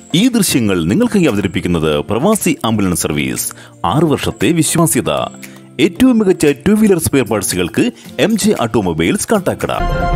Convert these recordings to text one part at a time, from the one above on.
ഈ ദൃശ്യങ്ങൾ നിങ്ങൾക്കായി അവതരിപ്പിക്കുന്നത് പ്രവാസി ആംബുലൻസ് സർവീസ് ആറു വർഷത്തെ വിശ്വാസ്യത ഏറ്റവും മികച്ച ടു വീലർ സ്പെയർ പാർട്സുകൾക്ക് എം ജെ ഓട്ടോമൊബൈൽസ് കാട്ടാക്കട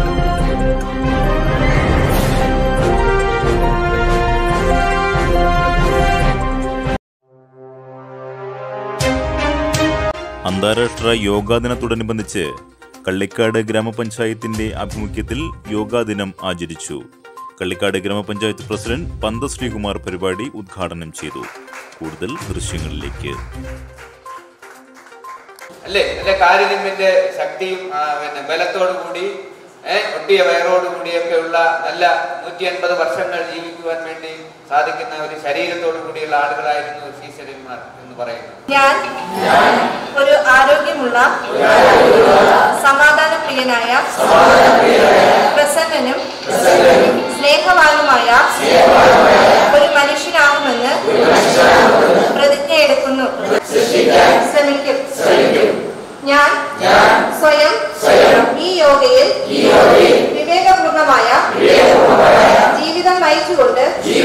അന്താരാഷ്ട്ര യോഗാ ദിനത്തോടനുബന്ധിച്ച് കള്ളിക്കാട് ഗ്രാമപഞ്ചായത്തിന്റെ ആഭിമുഖ്യത്തിൽ യോഗാ ദിനം ആചരിച്ചു കള്ളിക്കാട് ഗ്രാമപഞ്ചായത്ത് പ്രസിഡന്റ് പന്ത ശ്രീകുമാർ പരിപാടി ഉദ്ഘാടനം ചെയ്തു കൂടുതൽ ദൃശ്യങ്ങളിലേക്ക് അല്ലേ അല്ലെ കാലിനിമ്പിന്റെ ശക്തിയും ആ, പിന്നെ ബലത്തോടു കൂടി ഏഹ് ഒട്ടിയ വയറോടു കൂടിയൊക്കെ ഉള്ള നല്ല നൂറ്റി അൻപത് വർഷങ്ങൾ ജീവിക്കുവാൻ വേണ്ടി സാധിക്കുന്ന ഒരു ശരീരത്തോടു കൂടിയുള്ള ആളുകളായിരുന്നു ശീശരന്മാർ എന്ന് പറയുന്നത് ഞാൻ ഒരു ആരോഗ്യമുള്ള സമാധാനപ്രിയനായ പ്രസന്നനും സ്നേഹവാനുമായ ഒരു മനുഷ്യനാകുമെന്ന് പ്രതിജ്ഞയെടുക്കുന്നു ശ്രമിക്കും ഞാൻ സ്വയം ഈ യോഗയിൽ വിവേകപൂർണമായ ജീവിതം നയിച്ചുകൊണ്ട്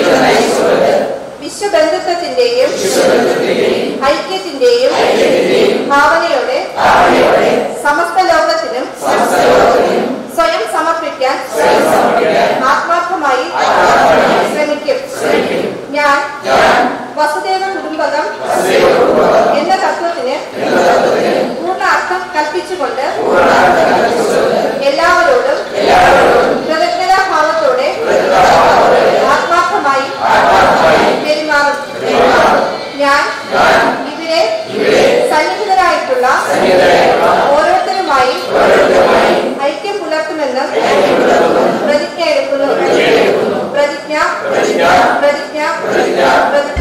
വിശ്വബന്ധുത്വത്തിന്റെയും ഐക്യത്തിന്റെയും ഭാവനയോടെ സമസ്ത ലോകത്തിനും സ്വയം സമർപ്പിക്കാൻ ആത്മാർത്ഥമായി ശ്രമിക്കും ഞാൻ വസുദേവ കുടുംബകം എന്ന തത്വത്തിന് പൂർണ്ണ അർത്ഥം കൽപ്പിച്ചുകൊണ്ട് എല്ലാവരോടും കൃതജ്ഞതാഭാവത്തോടെ ആത്മാർത്ഥമായി പെരുമാറും ഞാൻ ഇവിടെ സന്നിഹിതരായിട്ടുള്ള ഓരോരുത്തരുമായി ഐക്യം പുലർത്തുമെന്ന് പ്രതിജ്ഞ എടുക്കുന്നു പ്രതിജ്ഞ പ്രതിജ്ഞ പ്രതിജ്ഞ